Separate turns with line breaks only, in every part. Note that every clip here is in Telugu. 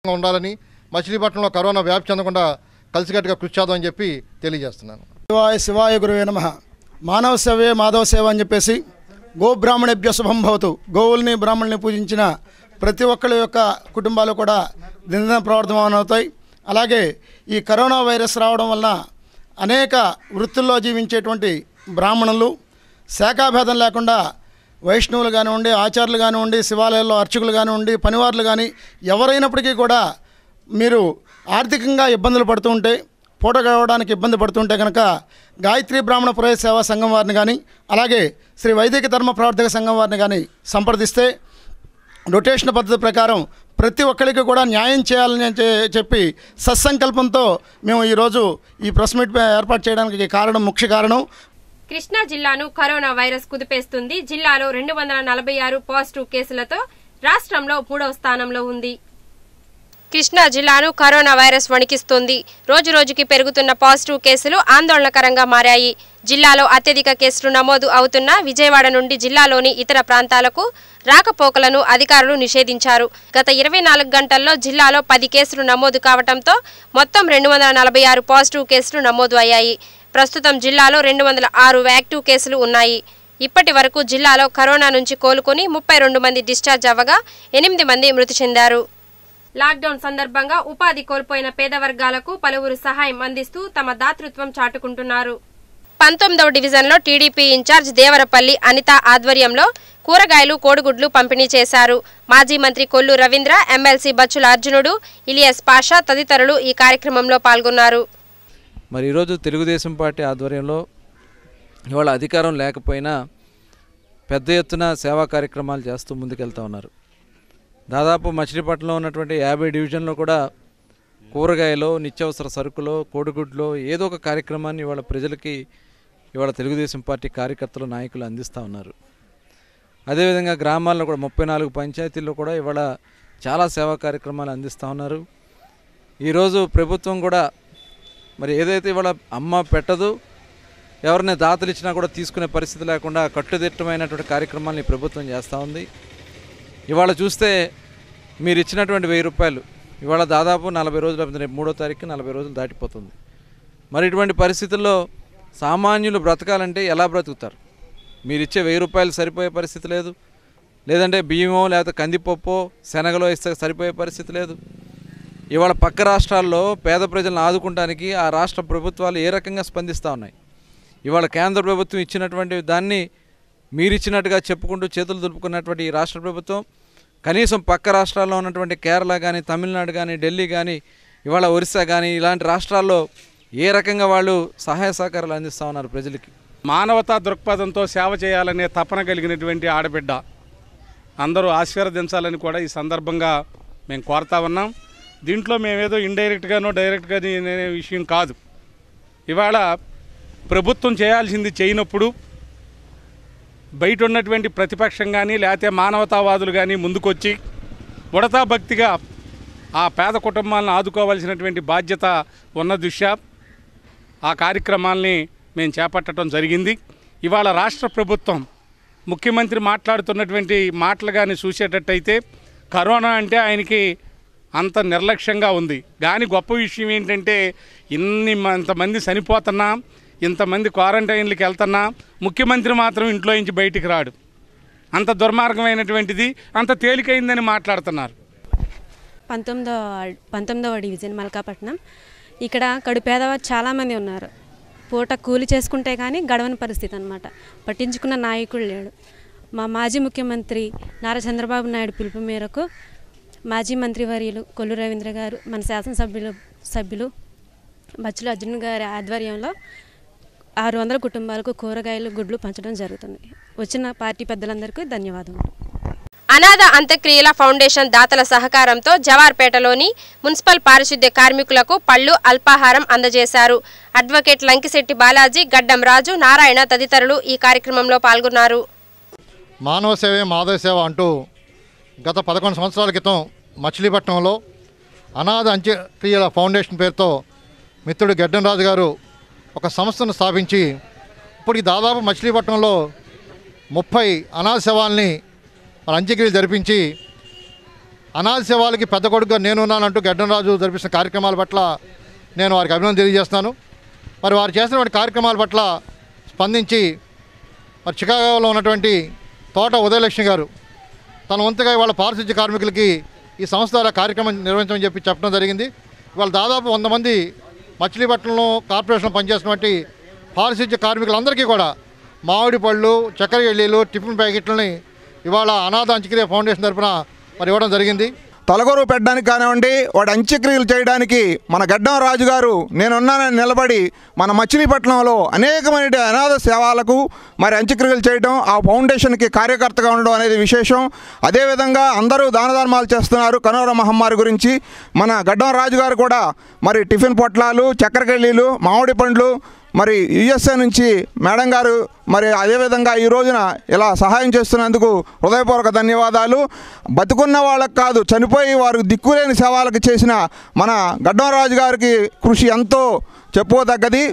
ఉండాలని మచిలీపట్నంలో కరోనా వ్యాప్తి చెందకుండా కలిసికట్టుగా కృషి చేద్దామని చెప్పి తెలియజేస్తున్నాను
శివాయ శివాయ గురువే నమ మానవ సేవే మాధవ సేవ అని చెప్పేసి గో బ్రాహ్మణేభ్య శుభం భవతు గోవుల్ని బ్రాహ్మణుల్ని పూజించిన ప్రతి ఒక్కరి యొక్క కుటుంబాలు కూడా దినదిన ప్రవర్ధమానం అవుతాయి అలాగే ఈ కరోనా వైరస్ రావడం వలన అనేక వృత్తుల్లో జీవించేటువంటి బ్రాహ్మణులు శాఖాభేదం లేకుండా వైష్ణవులు కానివ్వండి ఆచార్యులు కానివ్వండి శివాలయాల్లో అర్చకులు కానివ్వండి పనివారులు కానీ ఎవరైనప్పటికీ కూడా మీరు ఆర్థికంగా ఇబ్బందులు పడుతూ ఉంటే పూట గడవడానికి ఇబ్బంది పడుతుంటే కనుక గాయత్రి బ్రాహ్మణ పురోహిత సేవా సంఘం వారిని కానీ అలాగే శ్రీ వైదిక ధర్మ ప్రవర్తక సంఘం వారిని కానీ సంప్రదిస్తే రొటేషన్ పద్ధతి ప్రకారం ప్రతి ఒక్కరికి కూడా న్యాయం చేయాలని చె- చెప్పి సత్సంకల్పంతో మేము ఈరోజు ఈ ప్రెస్ మీట్ ఏర్పాటు చేయడానికి కారణం ముఖ్య కారణం
కృష్ణా జిల్లాను కరోనా వైరస్ కుదిపేస్తుంది జిల్లాలో రెండు వందల నలభై ఆరు పాజిటివ్ కేసులతో రాష్ట్రంలో మూడవ స్థానంలో ఉంది కృష్ణా జిల్లాను కరోనా వైరస్ వణికిస్తుంది రోజు రోజుకి పెరుగుతున్న పాజిటివ్ కేసులు ఆందోళనకరంగా మారాయి జిల్లాలో అత్యధిక కేసులు నమోదు అవుతున్న విజయవాడ నుండి జిల్లాలోని ఇతర ప్రాంతాలకు రాకపోకలను అధికారులు నిషేధించారు గత ఇరవై నాలుగు గంటల్లో జిల్లాలో పది కేసులు నమోదు కావడంతో మొత్తం రెండు వందల నలభై ఆరు పాజిటివ్ కేసులు నమోదు అయ్యాయి ప్రస్తుతం జిల్లాలో రెండు వందల ఆరు యాక్టివ్ కేసులు ఉన్నాయి ఇప్పటి వరకు జిల్లాలో కరోనా నుంచి కోలుకొని ముప్పై రెండు మంది డిశ్చార్జ్ అవ్వగా ఎనిమిది మంది మృతి చెందారు లాక్డౌన్ సందర్భంగా ఉపాధి కోల్పోయిన పేద వర్గాలకు పలువురు సహాయం అందిస్తూ తమ దాతృత్వం చాటుకుంటున్నారు పంతొమ్మిదవ డివిజన్లో టీడీపీ ఇన్ఛార్జ్ దేవరపల్లి అనిత ఆధ్వర్యంలో కూరగాయలు కోడిగుడ్లు పంపిణీ చేశారు మాజీ మంత్రి కొల్లు రవీంద్ర ఎమ్మెల్సీ బచ్చుల అర్జునుడు ఇలియస్ పాషా తదితరులు ఈ కార్యక్రమంలో పాల్గొన్నారు
మరి ఈరోజు తెలుగుదేశం పార్టీ ఆధ్వర్యంలో ఇవాళ అధికారం లేకపోయినా పెద్ద ఎత్తున సేవా కార్యక్రమాలు చేస్తూ ముందుకెళ్తా ఉన్నారు దాదాపు మచిలీపట్నంలో ఉన్నటువంటి యాభై డివిజన్లో కూడా కూరగాయలో నిత్యావసర సరుకులో కోడిగుడ్లో ఏదో ఒక కార్యక్రమాన్ని ఇవాళ ప్రజలకి ఇవాళ తెలుగుదేశం పార్టీ కార్యకర్తలు నాయకులు అందిస్తూ ఉన్నారు అదేవిధంగా గ్రామాల్లో కూడా ముప్పై నాలుగు పంచాయతీల్లో కూడా ఇవాళ చాలా సేవా కార్యక్రమాలు అందిస్తూ ఉన్నారు ఈరోజు ప్రభుత్వం కూడా మరి ఏదైతే ఇవాళ అమ్మ పెట్టదు ఎవరిని దాతలు ఇచ్చినా కూడా తీసుకునే పరిస్థితి లేకుండా కట్టుదిట్టమైనటువంటి కార్యక్రమాన్ని ప్రభుత్వం చేస్తూ ఉంది ఇవాళ చూస్తే మీరు ఇచ్చినటువంటి వెయ్యి రూపాయలు ఇవాళ దాదాపు నలభై రోజులు అవుతుంది రేపు మూడో తారీఖు నలభై రోజులు దాటిపోతుంది మరి ఇటువంటి పరిస్థితుల్లో సామాన్యులు బ్రతకాలంటే ఎలా బ్రతుకుతారు మీరు ఇచ్చే వెయ్యి రూపాయలు సరిపోయే పరిస్థితి లేదు లేదంటే బియ్యమో లేకపోతే కందిపప్పో శనగలో ఇస్తే సరిపోయే పరిస్థితి లేదు ఇవాళ పక్క రాష్ట్రాల్లో పేద ప్రజలను ఆదుకుంటానికి ఆ రాష్ట్ర ప్రభుత్వాలు ఏ రకంగా స్పందిస్తూ ఉన్నాయి ఇవాళ కేంద్ర ప్రభుత్వం ఇచ్చినటువంటి దాన్ని మీరిచ్చినట్టుగా చెప్పుకుంటూ చేతులు దులుపుకున్నటువంటి ఈ రాష్ట్ర ప్రభుత్వం కనీసం పక్క రాష్ట్రాల్లో ఉన్నటువంటి కేరళ కానీ తమిళనాడు కానీ ఢిల్లీ కానీ ఇవాళ ఒరిస్సా కానీ ఇలాంటి రాష్ట్రాల్లో ఏ రకంగా వాళ్ళు సహాయ సహకారాలు అందిస్తూ ఉన్నారు ప్రజలకి
మానవతా దృక్పథంతో సేవ చేయాలనే తపన కలిగినటువంటి ఆడబిడ్డ అందరూ ఆశీర్వదించాలని కూడా ఈ సందర్భంగా మేము కోరుతా ఉన్నాం దీంట్లో మేమేదో ఇండైరెక్ట్గానో డైరెక్ట్గా అనే విషయం కాదు ఇవాళ ప్రభుత్వం చేయాల్సింది చేయనప్పుడు బయట ఉన్నటువంటి ప్రతిపక్షం కానీ లేకపోతే మానవతావాదులు కానీ ముందుకొచ్చి ఉడతా భక్తిగా ఆ పేద కుటుంబాలను ఆదుకోవాల్సినటువంటి బాధ్యత ఉన్న దృష్ట్యా ఆ కార్యక్రమాల్ని మేము చేపట్టడం జరిగింది ఇవాళ రాష్ట్ర ప్రభుత్వం ముఖ్యమంత్రి మాట్లాడుతున్నటువంటి మాటలు కానీ చూసేటట్టయితే కరోనా అంటే ఆయనకి అంత నిర్లక్ష్యంగా ఉంది కానీ గొప్ప విషయం ఏంటంటే ఇన్ని మ- ఇంతమంది చనిపోతున్నా ఇంతమంది క్వారంటైన్లకి వెళ్తున్నా ముఖ్యమంత్రి మాత్రం ఇంట్లో నుంచి బయటికి రాడు అంత దుర్మార్గమైనటువంటిది అంత తేలికైందని మాట్లాడుతున్నారు
పంతొమ్మిదవ పంతొమ్మిదవ డివిజన్ మల్కాపట్నం ఇక్కడ కడు పేదవారు చాలామంది ఉన్నారు పూట కూలి చేసుకుంటే కానీ గడవని పరిస్థితి అనమాట పట్టించుకున్న నాయకుడు లేడు మా మాజీ ముఖ్యమంత్రి నారా చంద్రబాబు నాయుడు పిలుపు మేరకు మాజీ మంత్రివర్యులు కొల్లు రవీంద్ర గారు మన శాసనసభ్యులు సభ్యులు బచ్చుల అర్జున్ గారి ఆధ్వర్యంలో ఆరు వందల కుటుంబాలకు కూరగాయలు గుడ్లు పంచడం జరుగుతుంది వచ్చిన పార్టీ పెద్దలందరికీ ధన్యవాదములు
అనాథ అంత్యక్రియల ఫౌండేషన్ దాతల సహకారంతో జవార్పేటలోని మున్సిపల్ పారిశుద్ధ్య కార్మికులకు పళ్ళు అల్పాహారం అందజేశారు అడ్వకేట్ లంకిశెట్టి బాలాజీ గడ్డం రాజు నారాయణ తదితరులు ఈ కార్యక్రమంలో పాల్గొన్నారు
మానవ సేవే మాధవ సేవ అంటూ గత పదకొండు సంవత్సరాల క్రితం మచిలీపట్నంలో అనాథ అంత్యక్రియల ఫౌండేషన్ పేరుతో మిత్రుడు గడ్డం రాజు గారు ఒక సంస్థను స్థాపించి ఇప్పటికి దాదాపు మచిలీపట్నంలో ముప్పై అనాథ శవాల్ని మన అంత్యక్రియలు జరిపించి అనాథ శవాలకి పెద్ద కొడుకుగా నేనున్నానంటూ గడ్డంరాజు జరిపిస్తున్న కార్యక్రమాల పట్ల నేను వారికి అభినందన తెలియజేస్తున్నాను మరి వారు చేసినటువంటి కార్యక్రమాల పట్ల స్పందించి మరి చికాగోలో ఉన్నటువంటి తోట ఉదయలక్ష్మి గారు తన వంతుగా ఇవాళ పారిశుద్ధ్య కార్మికులకి ఈ సంస్థ ద్వారా కార్యక్రమం నిర్వహించమని చెప్పి చెప్పడం జరిగింది ఇవాళ దాదాపు వంద మంది మచిలీపట్నంలో కార్పొరేషన్లో పనిచేసినటువంటి పారిశుద్ధ్య కార్మికులందరికీ కూడా మామిడి పళ్ళు చక్కెర ఎల్లీలు టిఫిన్ ప్యాకెట్లని ఇవాళ అనాథ అంత్యక్రియ ఫౌండేషన్ తరఫున మరి ఇవ్వడం జరిగింది
తలగొరువు పెట్టడానికి కానివ్వండి వాడు అంత్యక్రియలు చేయడానికి మన గడ్డం రాజు గారు నేనున్నానని నిలబడి మన మచిలీపట్నంలో అనేకమైన అనాథ సేవలకు మరి అంత్యక్రియలు చేయడం ఆ ఫౌండేషన్కి కార్యకర్తగా ఉండడం అనేది విశేషం అదేవిధంగా అందరూ దాన ధర్మాలు చేస్తున్నారు కరోనా మహమ్మారి గురించి మన గడ్డం రాజు గారు కూడా మరి టిఫిన్ పొట్లాలు చక్కెరకెళ్ళీలు మామిడి పండ్లు మరి యుఎస్ఏ నుంచి మేడం గారు మరి అదేవిధంగా ఈ రోజున ఇలా సహాయం చేస్తున్నందుకు హృదయపూర్వక ధన్యవాదాలు బతుకున్న వాళ్ళకి కాదు చనిపోయి వారు దిక్కులేని సేవలకు చేసిన మన గడ్డంరాజు గారికి కృషి ఎంతో చెప్పుకోదగ్గది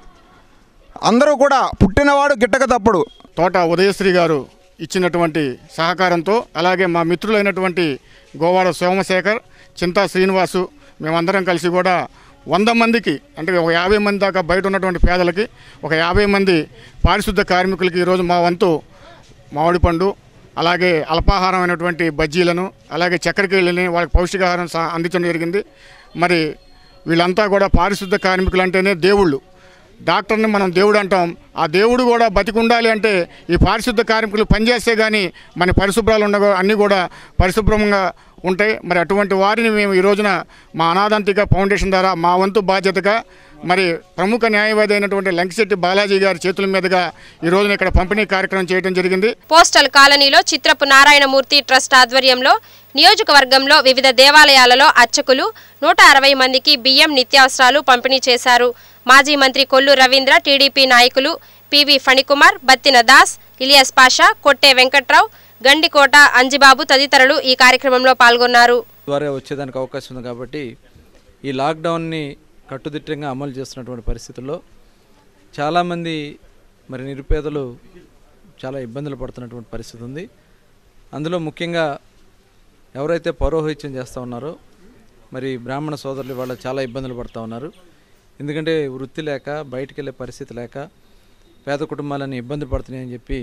అందరూ కూడా పుట్టినవాడు గిట్టక తప్పుడు
తోట ఉదయశ్రీ గారు ఇచ్చినటువంటి సహకారంతో అలాగే మా మిత్రులైనటువంటి గోవాడ సోమశేఖర్ చింతా శ్రీనివాసు మేమందరం కలిసి కూడా వంద మందికి అంటే ఒక యాభై మంది దాకా బయట ఉన్నటువంటి పేదలకి ఒక యాభై మంది పారిశుద్ధ కార్మికులకి ఈరోజు మా వంతు మామిడి పండు అలాగే అల్పాహారమైనటువంటి బజ్జీలను అలాగే చక్కెరకేళ్ళని వాళ్ళకి పౌష్టికాహారం సా- అందించడం జరిగింది మరి వీళ్ళంతా కూడా పారిశుద్ధ కార్మికులు అంటేనే దేవుళ్ళు డాక్టర్ని మనం దేవుడు అంటాం ఆ దేవుడు కూడా బతికుండాలి అంటే ఈ పారిశుద్ధ కార్మికులు పనిచేస్తే కానీ మన పరిశుభ్రాలు ఉన్న అన్నీ కూడా పరిశుభ్రంగా ఉంటాయి మరి అటువంటి వారిని మేము ఈ రోజున మా అనాథంతిక ఫౌండేషన్ ద్వారా మా వంతు బాధ్యతగా మరి ప్రముఖ న్యాయవాది అయినటువంటి లంకిశెట్టి బాలాజీ గారి చేతుల మీదుగా ఈ రోజున ఇక్కడ పంపిణీ కార్యక్రమం చేయడం జరిగింది
పోస్టల్ కాలనీలో చిత్రపు నారాయణమూర్తి ట్రస్ట్ ఆధ్వర్యంలో నియోజకవర్గంలో వివిధ దేవాలయాలలో అర్చకులు నూట అరవై మందికి బియ్యం నిత్యావసరాలు పంపిణీ చేశారు మాజీ మంత్రి కొల్లు రవీంద్ర టీడీపీ నాయకులు పివి ఫణికుమార్ బత్తిన దాస్ ఇలియాస్ పాషా కొట్టే వెంకట్రావు గండికోట అంజిబాబు తదితరులు ఈ కార్యక్రమంలో పాల్గొన్నారు
ద్వారా వచ్చేదానికి అవకాశం ఉంది కాబట్టి ఈ లాక్డౌన్ని కట్టుదిట్టంగా అమలు చేస్తున్నటువంటి పరిస్థితుల్లో చాలామంది మరి నిరుపేదలు చాలా ఇబ్బందులు పడుతున్నటువంటి పరిస్థితి ఉంది అందులో ముఖ్యంగా ఎవరైతే పౌరోహిత్యం చేస్తూ ఉన్నారో మరి బ్రాహ్మణ సోదరులు వాళ్ళ చాలా ఇబ్బందులు పడుతూ ఉన్నారు ఎందుకంటే వృత్తి లేక బయటికి వెళ్ళే పరిస్థితి లేక పేద కుటుంబాలని ఇబ్బంది పడుతున్నాయని చెప్పి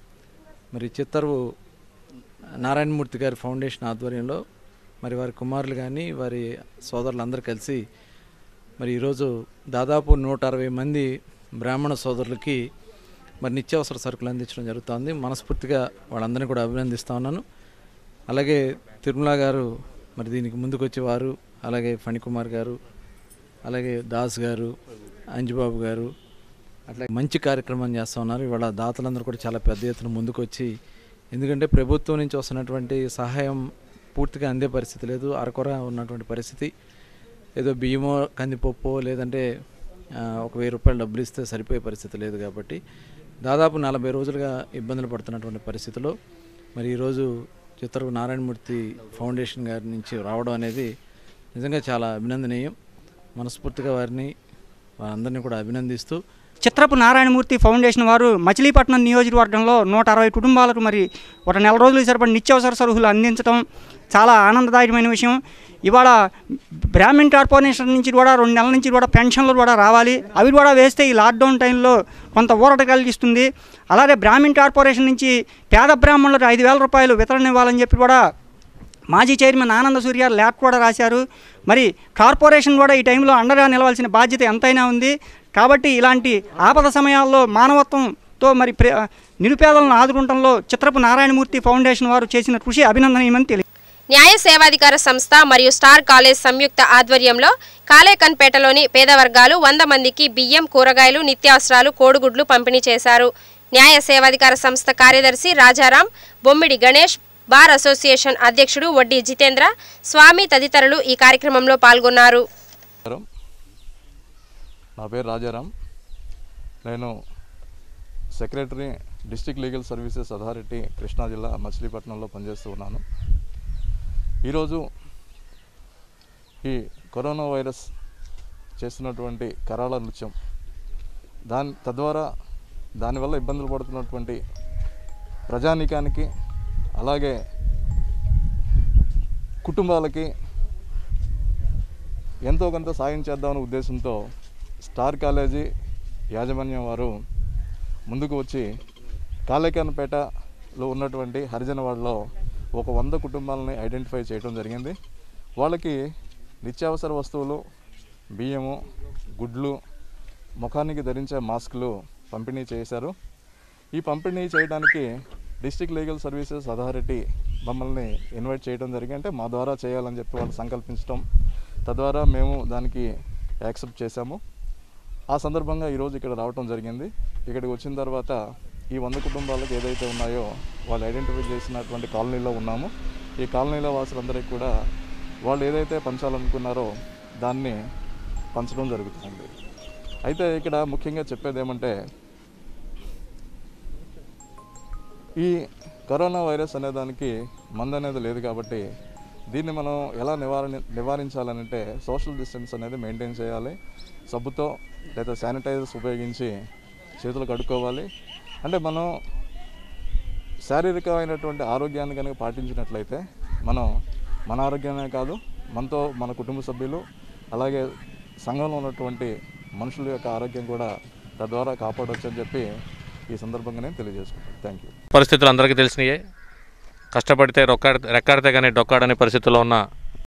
మరి చిత్తరువు నారాయణమూర్తి గారి ఫౌండేషన్ ఆధ్వర్యంలో మరి వారి కుమారులు కానీ వారి సోదరులు అందరూ కలిసి మరి ఈరోజు దాదాపు నూట అరవై మంది బ్రాహ్మణ సోదరులకి మరి నిత్యావసర సరుకులు అందించడం జరుగుతుంది మనస్ఫూర్తిగా వాళ్ళందరినీ కూడా అభినందిస్తా ఉన్నాను అలాగే తిరుమల గారు మరి దీనికి ముందుకు వచ్చేవారు అలాగే ఫణికుమార్ గారు అలాగే దాస్ గారు అంజుబాబు గారు అట్లా మంచి కార్యక్రమం చేస్తూ ఉన్నారు ఇవాళ దాతలందరూ కూడా చాలా పెద్ద ఎత్తున ముందుకు వచ్చి ఎందుకంటే ప్రభుత్వం నుంచి వస్తున్నటువంటి సహాయం పూర్తిగా అందే పరిస్థితి లేదు అరకొర ఉన్నటువంటి పరిస్థితి ఏదో బియ్యమో కందిపప్పు లేదంటే ఆ, ఒక వెయ్యి రూపాయలు డబ్బులు ఇస్తే సరిపోయే పరిస్థితి లేదు కాబట్టి దాదాపు నలభై రోజులుగా ఇబ్బందులు పడుతున్నటువంటి పరిస్థితిలో మరి ఈరోజు చిత్తరు నారాయణమూర్తి ఫౌండేషన్ గారి నుంచి రావడం అనేది నిజంగా చాలా అభినందనీయం మనస్ఫూర్తిగా వారిని వారందరినీ కూడా అభినందిస్తూ
చిత్రపు నారాయణమూర్తి ఫౌండేషన్ వారు మచిలీపట్నం నియోజకవర్గంలో నూట అరవై కుటుంబాలకు మరి ఒక నెల రోజులు సరిపడి నిత్యావసర సరుకులు అందించడం చాలా ఆనందదాయకమైన విషయం ఇవాళ బ్రాహ్మణ్ కార్పొరేషన్ నుంచి కూడా రెండు నెలల నుంచి కూడా పెన్షన్లు కూడా రావాలి అవి కూడా వేస్తే ఈ లాక్డౌన్ టైంలో కొంత ఊరట కలిగిస్తుంది అలాగే బ్రాహ్మణ్ కార్పొరేషన్ నుంచి పేద బ్రాహ్మణులకు ఐదు వేల రూపాయలు వితరణ ఇవ్వాలని చెప్పి కూడా మాజీ చైర్మన్ ఆనంద సూర్య ల్యాట్ కూడా రాశారు మరి కార్పొరేషన్ కూడా ఈ టైంలో అండగా నిలవాల్సిన బాధ్యత ఎంతైనా ఉంది కాబట్టి ఇలాంటి ఆపద సమయాల్లో మానవత్వంతో మరి ప్రే నిరుపేదలను ఆదుకుంటంలో చిత్రపు నారాయణమూర్తి ఫౌండేషన్ వారు చేసిన కృషి అభినందనీయమని తెలియదు
న్యాయ సేవాధికార సంస్థ మరియు స్టార్ కాలేజ్ సంయుక్త ఆధ్వర్యంలో కాలేకన్పేటలోని పేద వర్గాలు వంద మందికి బియ్యం కూరగాయలు నిత్యావసరాలు కోడిగుడ్లు పంపిణీ చేశారు న్యాయ సేవాధికార సంస్థ కార్యదర్శి రాజారాం బొమ్మిడి గణేష్ బార్ అసోసియేషన్ అధ్యక్షుడు వడ్డీ జితేంద్ర స్వామి తదితరులు ఈ కార్యక్రమంలో పాల్గొన్నారు
నమస్కారం నా పేరు రాజారాం నేను secretary district legal services authority Krishna జిల్లా మచిలీపట్నంలో పనిచేస్తూ ఉన్నాను ఈరోజు ఈ కరోనా వైరస్ చేస్తున్నటువంటి కరాళ నృత్యం దాని తద్వారా దానివల్ల ఇబ్బందులు పడుతున్నటువంటి ప్రజానీకానికి అలాగే కుటుంబాలకి ఎంతో కొంత సాయం చేద్దామనే ఉద్దేశంతో స్టార్ కాలేజీ యాజమాన్యం వారు ముందుకు వచ్చి కాళేకన్నపేటలో ఉన్నటువంటి హరిజనవాడలో ఒక వంద కుటుంబాలని ఐడెంటిఫై చేయడం జరిగింది వాళ్ళకి నిత్యావసర వస్తువులు బియ్యము గుడ్లు ముఖానికి ధరించే మాస్కులు పంపిణీ చేశారు ఈ పంపిణీ చేయడానికి డిస్ట్రిక్ట్ లీగల్ సర్వీసెస్ అథారిటీ మమ్మల్ని ఇన్వైట్ చేయడం జరిగింది అంటే మా ద్వారా చేయాలని చెప్పి వాళ్ళు సంకల్పించడం తద్వారా మేము దానికి యాక్సెప్ట్ చేశాము ఆ సందర్భంగా ఈరోజు ఇక్కడ రావటం జరిగింది ఇక్కడికి వచ్చిన తర్వాత ఈ వంద కుటుంబాలకు ఏదైతే ఉన్నాయో వాళ్ళు ఐడెంటిఫై చేసినటువంటి కాలనీలో ఉన్నాము ఈ కాలనీలో వాసులందరికీ కూడా వాళ్ళు ఏదైతే పంచాలనుకున్నారో దాన్ని పంచడం జరుగుతుంది అయితే ఇక్కడ ముఖ్యంగా చెప్పేది ఏమంటే ఈ కరోనా వైరస్ అనే దానికి మందు అనేది లేదు కాబట్టి దీన్ని మనం ఎలా నివారణ నివారించాలనంటే సోషల్ డిస్టెన్స్ అనేది మెయింటైన్ చేయాలి సబ్బుతో లేదా శానిటైజర్స్ ఉపయోగించి చేతులు కడుక్కోవాలి అంటే మనం శారీరకమైనటువంటి ఆరోగ్యాన్ని కనుక పాటించినట్లయితే మనం మన ఆరోగ్యమే కాదు మనతో మన కుటుంబ సభ్యులు అలాగే సంఘంలో ఉన్నటువంటి మనుషుల యొక్క ఆరోగ్యం కూడా తద్వారా కాపాడవచ్చు అని చెప్పి ఈ సందర్భంగా నేను తెలియజేసుకుంటాను థ్యాంక్ యూ
పరిస్థితులు అందరికీ తెలిసినాయే కష్టపడితే రొక్కాడ రెక్కాడితే కానీ డొక్కాడని పరిస్థితుల్లో ఉన్న